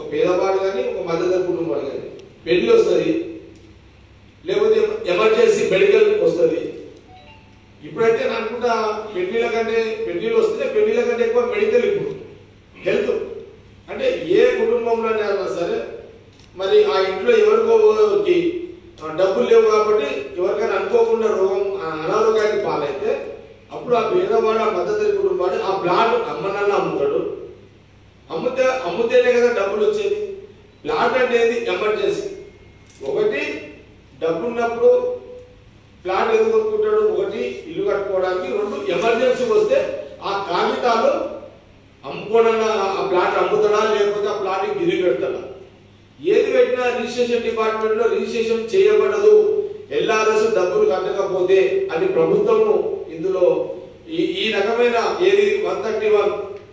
పేదవాడు కానీ ఒక మధ్యతర కుటుంబాలు కానీ పెళ్లి వస్తుంది లేకపోతే ఎమర్జెన్సీ మెడికల్ వస్తుంది ఇప్పుడైతే నేను అనుకుంటా పెళ్లిల కంటే పెళ్లిళ్ళు వస్తే పెళ్లిల కంటే ఎక్కువ మెడికల్ ఇప్పుడు హెల్త్ అంటే ఏ కుటుంబంలోనే అయినా సరే మరి ఆ ఇంట్లో ఎవరికోకి డబ్బులు లేవు కాబట్టి ఎవరికైనా అనుకోకుండా రోగం ఆ అనారోగ్యానికి పాలైతే అప్పుడు ఆ పేదవాడు ఆ మద్దతు కుటుంబాడు ఆ ప్లాట్ అమ్మనన్న అమ్ముతాడు అమ్ముతే అమ్ముతేనే కదా డబ్బులు వచ్చేది ప్లాట్ అనేది ఎమర్జెన్సీ ఒకటి డబ్బు ఉన్నప్పుడు ప్లాట్ ఎందుకు కొనుక్కుంటాడు ఒకటి ఇల్లు కట్టుకోవడానికి రెండు ఎమర్జెన్సీ వస్తే ఆ కాగితాలు అమ్ముకోవడంలో ఆ ప్లాట్ అమ్ముతాడా లేకపోతే ఆ ప్లాట్ గిరి పెడతాడా ఏది పెట్టినా రిజిస్ట్రేషన్ డిపార్ట్మెంట్ లో రిజిస్ట్రేషన్ చేయబడదు ఎల్ఆర్ఎస్ డబ్బులు కట్టకపోతే అని ప్రభుత్వము ఇందులో ఈ ఈ రకమైన ఏది వన్ థర్టీ వన్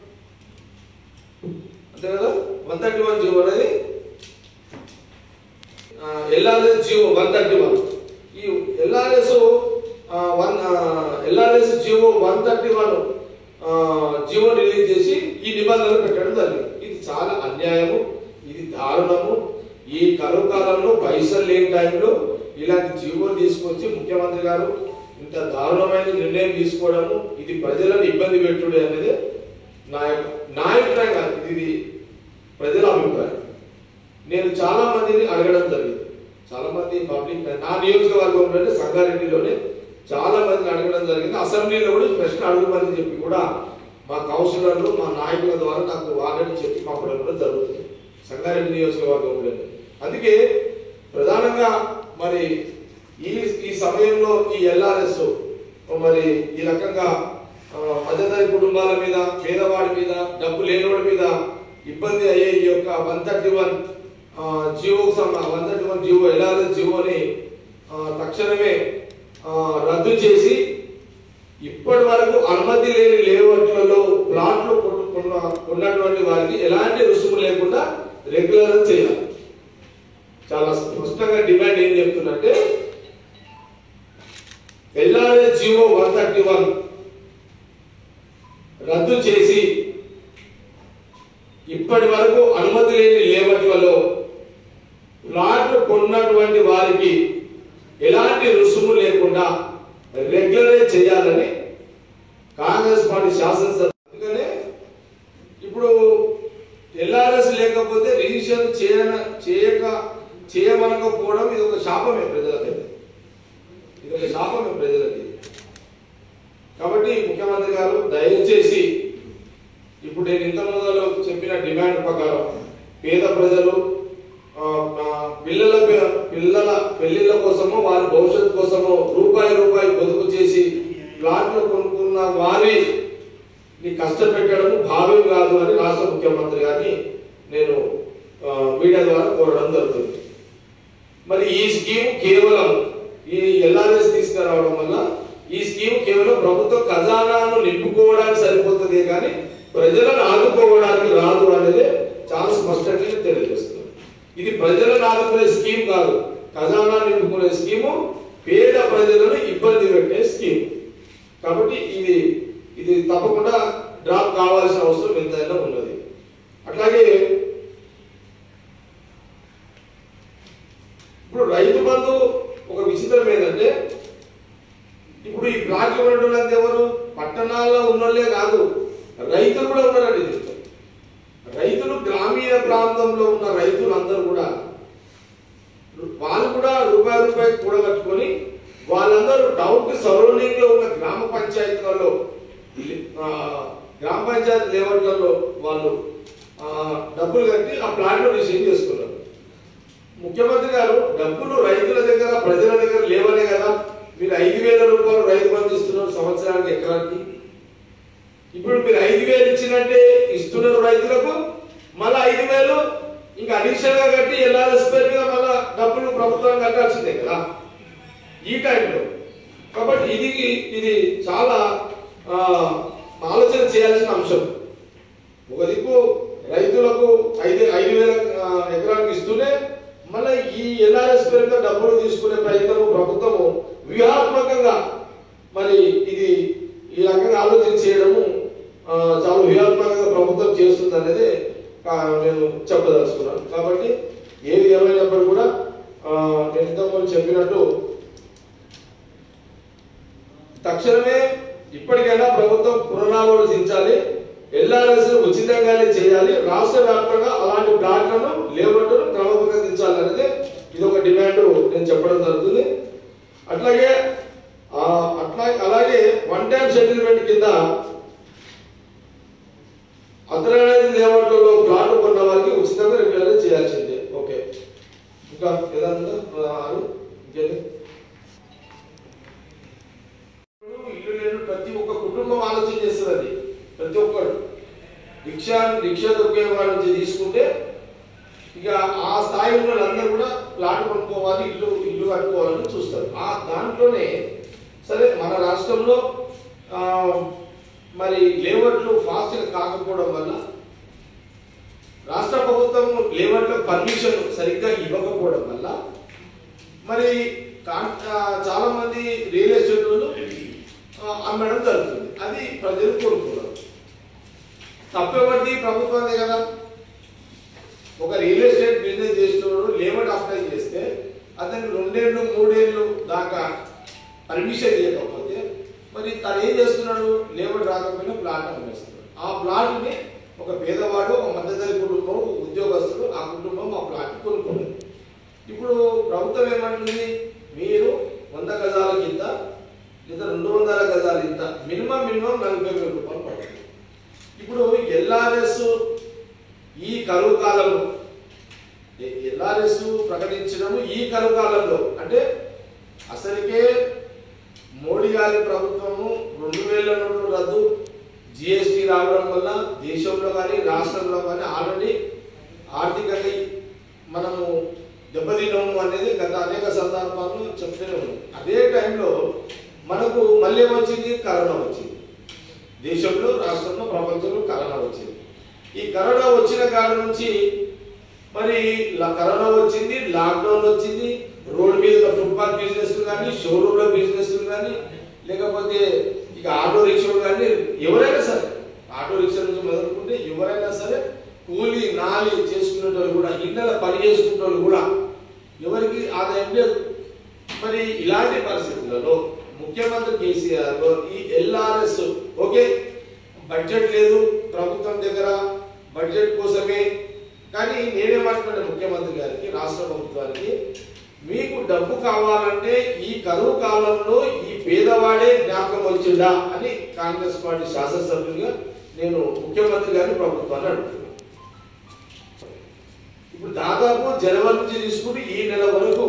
అంతే కదా వన్ థర్టీ వన్ జీవో అనేది LRS GO one thirty one ఈ LRS one LRS GO one thirty one GO release చేసి ఈ నిబంధనలు పెట్టడం జరిగింది ఇది చాలా అన్యాయము ఇది దారుణము ఈ కరువు కాలంలో పైసలు లేని టైంలో ఇలాంటి జీవోలు తీసుకొచ్చి ముఖ్యమంత్రి గారు ఇంత దారుణమైన నిర్ణయం తీసుకోవడము ఇది ప్రజలను ఇబ్బంది పెట్టుడు అనేది నా యొక్క నా అభిప్రాయం కాదు ఇది ప్రజల అభిప్రాయం నేను చాలా మందిని అడగడం జరిగింది చాలా మంది పబ్లిక్ నా నియోజకవర్గంలో అంటే సంగారెడ్డిలోనే చాలా మందిని అడగడం జరిగింది అసెంబ్లీలో కూడా ఈ ప్రశ్న అడుగుమని చెప్పి కూడా మా కౌన్సిలర్లు మా నాయకుల ద్వారా నాకు ఆల్రెడీ చెప్పి పంపడం కూడా జరుగుతుంది సంగారెడ్డి నియోజకవర్గంలో అందుకే ప్రధానంగా మరి ఈ ఈ సమయంలో ఈ ఎల్ఆర్ఎస్ మరి ఈ రకంగా ఆ, మధ్యతరగతి కుటుంబాల మీద పేదవాడి మీద డబ్బు లేనివాడి మీద ఇబ్బంది అయ్యే ఈ యొక్క one thirty one GO one thirty one GO LRS జియోని ఆ, తక్షణమే ఆ, రద్దు చేసి ఇప్పటి వరకు అనుమతి లేని లేఅవుట్లలో ప్లాట్లు కొనుక్కున్న ఉన్నటువంటి వారికి ఎలాంటి రుసుము లేకుండా రెగ్యులర్ చేయాలి చాలా స్పష్టంగా డిమాండ్ ఏం చెప్తున్నంటే LRS GO one thirty one రద్దు చేసి ఇప్పటి వరకు అనుమతి లేని లేవట్లలో ప్లాట్లు కొన్నటువంటి వారికి ఎలాంటి రుసుము లేకుండా రెగ్యులరైజ్ చేయాలని కాంగ్రెస్ పార్టీ శాసనసభ అందుకనే ఇప్పుడు ఎల్ఆర్ఎస్ లేకపోతే రిజిస్ట్రేషన్ చేయన చేయక చేయమనకపోవడం ఇది ఒక శాపమే ప్రజలకైతే ఇది ఒక శాపమే ప్రజలకి కాబట్టి ముఖ్యమంత్రి గారు దయచేసి ఇప్పుడు నేను ఇంత మొదలు చెప్పిన డిమాండ్ ప్రకారం పేద ప్రజలు ఆ, ఆ, పిల్లల పి- పిల్లల పెళ్లిళ్ళ కోసము వారి భవిష్యత్తు కోసము రూపాయి రూపాయి పొదుపు చేసి ప్లాట్లు కొనుక్కున్న వారి ని కష్టపెట్టడం భావ్యం కాదు అని రాష్ట్ర ముఖ్యమంత్రి గారిని నేను ఆ, మీడియా ద్వారా కోరడం జరుగుతుంది మరి ఈ స్కీమ్ కేవలం ఈ ఎల్ఆర్ఎస్ తీసుకురావడం వల్ల ఈ స్కీమ్ కేవలం ప్రభుత్వ ఖజానాను నింపుకోవడానికి సరిపోతుంది కానీ ప్రజలను ఆదుకోవడానికి రాదు అనేది చాలా స్పష్టంగా తెలియజేస్తుంది ఇది ప్రజలను ఆదుకునే స్కీమ్ కాదు ఖజానా నింపుకునే స్కీము పేద ప్రజలను ఇబ్బంది పెట్టే స్కీమ్ కాబట్టి ఇది ఇది తప్పకుండా డ్రాప్ కావాల్సిన అవసరం ఎంతైనా ఉన్నది అట్లాగే ఇప్పుడు రైతు బంధు ఒక విచిత్రం ఏంటంటే ఇప్పుడు ఈ ప్లాట్లు ఉన్నటువంటి ఎవరు పట్టణాల్లో ఉన్నోళ్ళే కాదు రైతులు కూడా ఉన్నారండి దీంట్లో. రైతులు గ్రామీణ ప్రాంతంలో ఉన్న రైతులందరూ కూడా వాళ్ళు కూడా రూపాయి రూపాయి కూడగట్టుకొని వాళ్ళందరూ టౌన్ కి సరౌండింగ్ లో ఉన్న గ్రామ పంచాయతీలలో ఆ, గ్రామ పంచాయతీ లేవట్లలో వాళ్ళు ఆ, డబ్బులు కట్టి ఆ ప్లాట్లు రిసీవ్ చేసుకున్నారు ముఖ్యమంత్రి గారు డబ్బులు రైతుల దగ్గర ప్రజల దగ్గర లేవనే కదా మీరు ఐదు వేల రూపాయలు రైతు బంధు ఇస్తున్నారు సంవత్సరానికి ఎకరానికి ఇప్పుడు మీరు ఐదు వేలు ఇచ్చినట్టే ఇస్తున్నారు రైతులకు మళ్ళీ ఐదు వేలు ఇంకా అడిషనల్ గా కట్టి ఎల్ఆర్ఎస్ పేరు మీద మళ్ళా డబ్బులు ప్రభుత్వం కట్టాల్సిందే కదా ఈ టైంలో కాబట్టి ఇది ఇది చాలా ఆ, ఆలోచన చేయాల్సిన అంశం ఒక దిక్కు రైతులకు ఐదు ఐదు వేల ఆ, ఎకరానికి ఇస్తూనే మళ్ళీ ఈ ఎల్ఆర్ఎస్ పేరు మీద డబ్బులు తీసుకునే ప్రయత్నము ప్రభుత్వము వ్యూహాత్మకంగా మరి ఇది ఈ రకంగా ఆలోచన చేయడము ఆ, చాలా వ్యూహాత్మకంగా ప్రభుత్వం చేస్తుంది అనేది కా- నేను చెప్పదలుచుకున్నాను కాబట్టి ఏది ఏమైనప్పుడు కూడా ఆ, నేను ఇంతకుముందు చెప్పినట్టు తక్షణమే ఇప్పటికైనా ప్రభుత్వం పునరాలోచించాలి ఎల్ఆర్ఎస్ ఉచితంగానే చేయాలి రాష్ట్ర వ్యాప్తంగా అలాంటి ప్లాట్లను లేఅవుట్లను క్రమబద్ధీకరించాలి అనేది ఇది ఒక డిమాండ్ నేను చెప్పడం జరుగుతుంది అట్లాగే ఆ, అట్లా అలాగే వన్ టైం సెటిల్మెంట్ కింద అగ్రగణిత లేఅవుట్లలో ప్లాట్ కొన్న వారికి ఉచితంగా రెగ్యులర్ చేయాల్సిందే ఓకే ఇంకా ఏదన్నా ఆరు ఇంకేంటి ఇల్లు లేని ప్రతి ఒక్క కుటుంబం ఆలోచన చేస్తుంది అది ప్రతి ఒక్కరు రిక్షా రిక్షా దొక్కే వాళ్ళ నుంచి తీసుకుంటే ఇక ఆ స్థాయి ఉన్న వాళ్ళందరూ కూడా ప్లాట్ కొనుక్కోవాలి ఇల్లు ఇల్లు కట్టుకోవాలని చూస్తారు ఆ దాంట్లోనే సరే మన రాష్ట్రంలో ఆ, మరి లేఅవుట్లు ఫాస్ట్గా కాకపోవడం వల్ల రాష్ట్ర ప్రభుత్వం లేఅవుట్ల పర్మిషన్ సరిగ్గా ఇవ్వకపోవడం వల్ల మరి కాన్- ఆ, చాలా మంది రియల్ ఎస్టేట్ వాళ్ళు ఆ, అమ్మడం జరుగుతుంది అది ప్రజలు కోరుకున్నారు తప్పెవరిది ప్రభుత్వందే కదా ఒక రియల్ ఎస్టేట్ బిజినెస్ చేసేవాడు లేబర్ అప్లై చేస్తే అతనికి రెండేళ్ళు మూడేళ్ళు దాకా పర్మిషన్ ఇవ్వకపోతే మరి తను ఏం చేస్తున్నాడు లేబర్ రాకపోయినా ప్లాట్ అమ్మేస్తున్నాడు ఆ ప్లాట్ని ఒక పేదవాడు ఒక మధ్యతరగతి కుటుంబం ఒక ఉద్యోగస్తుడు ఆ కుటుంబం ఆ ప్లాట్ కొనుక్కున్నది ఇప్పుడు ప్రభుత్వం ఏమంటుంది మీరు వంద గజాల కింద లేదా రెండు వందల గజాల ఇంత మినిమం మినిమం నలభై వేల రూపాయలు పడుతుంది ఇప్పుడు ఎల్ఆర్ఎస్ ఈ కరువు కాలంలో ఎల్ఆర్ఎస్ ప్రకటించడము ఈ కరువు కాలంలో అంటే అసలుకే మోడీ గారి ప్రభుత్వము రెండు వేల నోట్లు రద్దు జిఎస్టి రావడం వల్ల దేశంలో కానీ రాష్ట్రంలో కానీ ఆల్రెడీ ఆర్థికంగా మనము దెబ్బతిన్నాము అనేది గత అనేక సందర్భాల్లో చెప్తూనే ఉన్నాం అదే టైంలో మనకు మళ్ళీ ఏమొచ్చింది కరోనా వచ్చింది దేశంలో రాష్ట్రంలో ప్రపంచంలో కరోనా వచ్చింది ఈ కరోనా వచ్చిన కాడ నుంచి మరి లా- కరోనా వచ్చింది లాక్డౌన్ వచ్చింది రోడ్ మీద ఫుట్పాత్ బిజినెస్ కానీ షోరూమ్ లో బిజినెస్ కానీ లేకపోతే ఇక ఆటో రిక్షాలు కానీ ఎవరైనా సరే ఆటో రిక్షా నుంచి మొదలుకుంటే ఎవరైనా సరే కూలి నాలి చేసుకునే వాళ్ళు కూడా ఇళ్ళ పని చేసుకునే వాళ్ళు కూడా ఎవరికి ఆదాయం లేదు మరి ఇలాంటి పరిస్థితులలో ముఖ్యమంత్రి కేసీఆర్ ఈ ఎల్ఆర్ఎస్ ఓకే బడ్జెట్ లేదు ప్రభుత్వం దగ్గర బడ్జెట్ కోసమే కానీ నేనేమంటున్నాను ముఖ్యమంత్రి గారికి రాష్ట్ర ప్రభుత్వానికి మీకు డబ్బు కావాలంటే ఈ కరువు కాలంలో ఈ పేదవాడే జ్ఞాపకం వచ్చిందా అని కాంగ్రెస్ పార్టీ శాసనసభ్యులుగా నేను ముఖ్యమంత్రి గారిని ప్రభుత్వాన్ని అడుగుతున్నాను ఇప్పుడు దాదాపు జనవరి నుంచి తీసుకుంటే ఈ నెల వరకు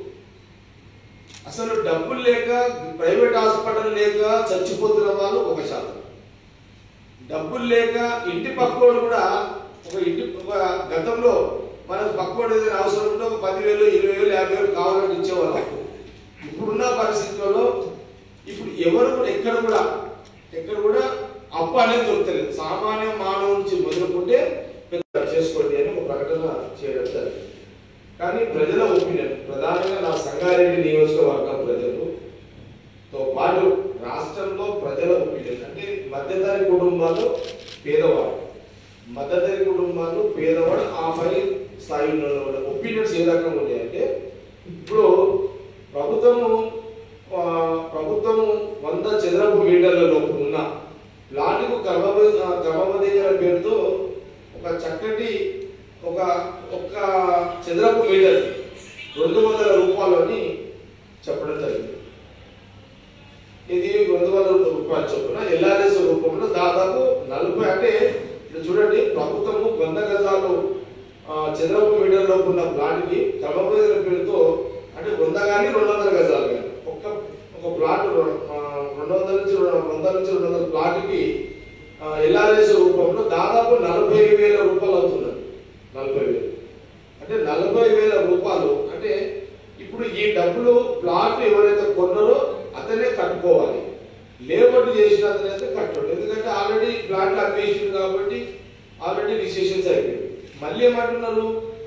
అసలు డబ్బులు లేక ప్రైవేట్ హాస్పిటల్ లేక చచ్చిపోతున్న వాళ్ళు ఒక శాతం డబ్బులు లేక ఇంటి పక్కోడు కూడా ఒక ఇంటి ఒక గతంలో మనకు పక్కోడు ఏదైనా అవసరం ఉంటే ఒక పదివేలు ఇరవై వేలు యాభై వేలు కావాలని ఇచ్చేవాళ్ళం ఇప్పుడున్న పరిస్థితుల్లో ఇప్పుడు ఎవరు కూడా ఎక్కడ కూడా ఎక్కడ కూడా అప్పు అనేది దొరకలేదు సామాన్య మానవు నుంచి మొదలుకుంటే పెద్ద చేసుకోండి అని ఒక ప్రకటన చేయడం జరిగింది కానీ ప్రజల ఒపీనియన్ ప్రధానంగా నా సంగారెడ్డి నియోజకవర్గం ప్రజలు తో పాటు రాష్ట్రంలో ప్రజల ఒపీనియన్ అంటే మధ్యతరగతి కుటుంబాలు పేదవాడు మధ్యతరగతి కుటుంబాలు పేదవాడు ఆ పై స్థాయి ఉన్న ఒపీనియన్స్ ఏ రకంగా ఉన్నాయంటే ఇప్పుడు ప్రభుత్వము ఆ, ప్రభుత్వము వంద చదరపు మీటర్ల లోపు ఉన్న ప్లాట్కు క్రమబ క్రమబద్ధీకరణ పేరుతో ఒక చక్కటి ఒక ఒక్క చదరపు మీటర్ రెండు వందల రూపాయలు అని చెప్పడం జరిగింది ఇది రెండు వందల రూపాయలు చొప్పున ఎల్ఆర్ఎస్ రూపంలో దాదాపు నలభై అంటే ఇక్కడ చూడండి ప్రభుత్వము వంద గజాలు ఆ, చదరపు మీటర్ లోపు ఉన్న ప్లాట్కి క్రమబద్ధీకరణ పేరుతో అంటే వంద కానీ రెండు వందల గజాలు కానీ ఒక్క ఒక ప్లాట్ ఆ, రెండు వందల నుంచి రెండు వందల నుంచి రెండు వందల ప్లాట్కి ఎల్ఆర్ఎస్ రూపంలో దాదాపు నలభై వేల రూపాయలు అవుతున్నది నలభై వేలు అంటే నలభై వేల రూపాయలు అంటే ఇప్పుడు ఈ డబ్బులు ప్లాట్ ఎవరైతే కొన్నారో అతనే కట్టుకోవాలి లేబర్ చేసిన అతనైతే కట్టడు ఎందుకంటే ఆల్రెడీ ప్లాట్లు అమ్మేసింది కాబట్టి ఆల్రెడీ రిజిస్ట్రేషన్స్ అయిపోయింది మళ్ళీ ఏమంటున్నారు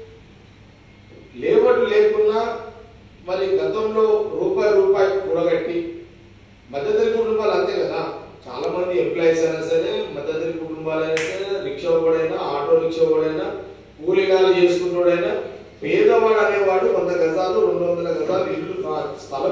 లేబర్ లేకున్నా మరి గతంలో రూపాయి రూపాయి కూడగట్టి మధ్యతరగతి కుటుంబాలు అంతే కదా చాలా మంది ఎంప్లాయీస్ అయినా సరే మధ్యతరగతి కుటుంబాలైనా సరే రిక్షా వాడైనా ఆటో రిక్షా వాడైనా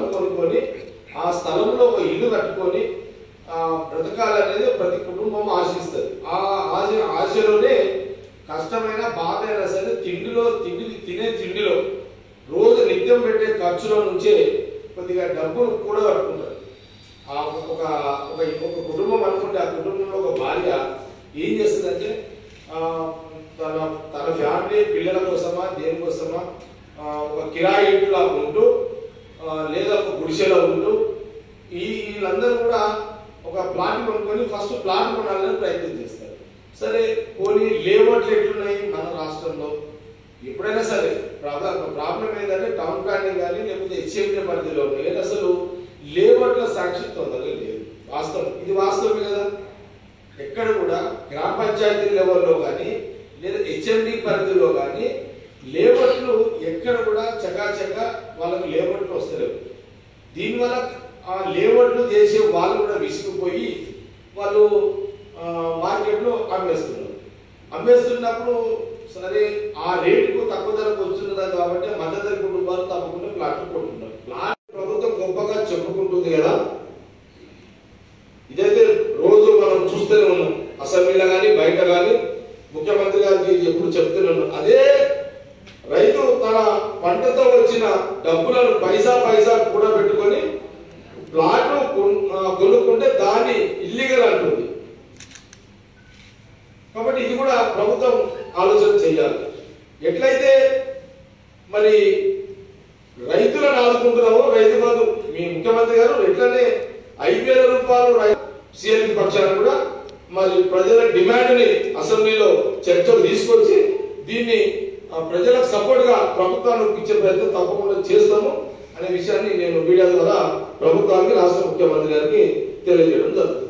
కొనుక్కొని ఆ స్థలంలో ఒక ఇల్లు కట్టుకొని ఆ బ్రతకాలనేది ప్రతి కుటుంబం ఆశిస్తుంది ఆ ఆశ ఆశలోనే కష్టమైన బాధ అయినా సరే తిండిలో తిండి తినే తిండిలో రోజు నిత్యం పెట్టే ఖర్చులో నుంచే కొద్దిగా డబ్బును కూడగట్టుకుంటారు ఆ ఒక ఒక ఒక కుటుంబం అనుకుంటే ఆ కుటుంబంలో ఒక భార్య ఏం చేస్తుందంటే ఆ, తన తన ఫ్యామిలీ పిల్లల కోసమా దేనికోసమా ఆ, ఒక కిరాయి ఇంట్లో ఉంటూ ఆ, లేదా ఒక గుడిసెలో ఉంటూ ఈ వీళ్ళందరూ కూడా ఒక ప్లాట్ కొనుక్కొని ఫస్ట్ ప్లాట్ కొనాలని ప్రయత్నం చేస్తారు సరే పోనీ లేఅవుట్లు ఎట్లున్నాయి మన రాష్ట్రంలో ఎప్పుడైనా సరే ప్రాబ్లం ఏంటంటే టౌన్ ప్లానింగ్ కానీ లేకపోతే హెచ్ఎండి పరిధిలో ఉన్నాయి కానీ అసలు లేఅవుట్ల సాక్షి తొందరగా లేదు వాస్తవం ఇది వాస్తవమే కదా ఎక్కడ కూడా గ్రామ పంచాయతీ లెవెల్లో కానీ లేదా హెచ్ఎండి పరిధిలో కానీ లేబర్లు ఎక్కడ కూడా చకాచకా వాళ్ళకు లేబర్లు వస్తలేవు దీనివల్ల ఆ లేబర్లు చేసే వాళ్ళు కూడా విసిగిపోయి వాళ్ళు ఆ, మార్కెట్లో అమ్మేస్తున్నారు అమ్మేస్తున్నప్పుడు సరే ఆ రేటుకు తక్కువ ధరకు వస్తున్నదా కాబట్టి మధ్యతర కుటుంబాలు తప్పకుండా ప్లాట్ కొట్టుకుంటారు ప్లాట్ ప్రభుత్వం గొప్పగా చెప్పుకుంటుంది కదా ఇదైతే రోజు మనం చూస్తూనే ఉన్నాం అసెంబ్లీలో కానీ బయట కానీ ముఖ్యమంత్రి గారికి ఎప్పుడు చెప్తూనే ఉన్నాం అదే రైతు తన పంటతో వచ్చిన డబ్బులను పైసా పైసా కూడా పెట్టుకొని ప్లాట్ కొన్- ఆ, కొనుక్కుంటే దాన్ని ఇల్లీగల్ అంటుంది కాబట్టి ఇది కూడా ప్రభుత్వం ఆలోచన చేయాలి ఎట్లయితే మరి రైతులను ఆదుకుంటున్నాము రైతు బంధు మీ ముఖ్యమంత్రి గారు ఎట్లనే ఐదు వేల రూపాయలు రై- సీఎం పక్షాన కూడా మరి ప్రజల డిమాండ్ ని అసెంబ్లీలో చర్చకు తీసుకొచ్చి దీన్ని ఆ, ప్రజలకు సపోర్ట్ గా ప్రభుత్వాన్ని ఒప్పించే ప్రయత్నం తప్పకుండా చేస్తాము అనే విషయాన్ని నేను మీడియా ద్వారా ప్రభుత్వానికి రాష్ట్ర ముఖ్యమంత్రి గారికి తెలియజేయడం జరుగుతుంది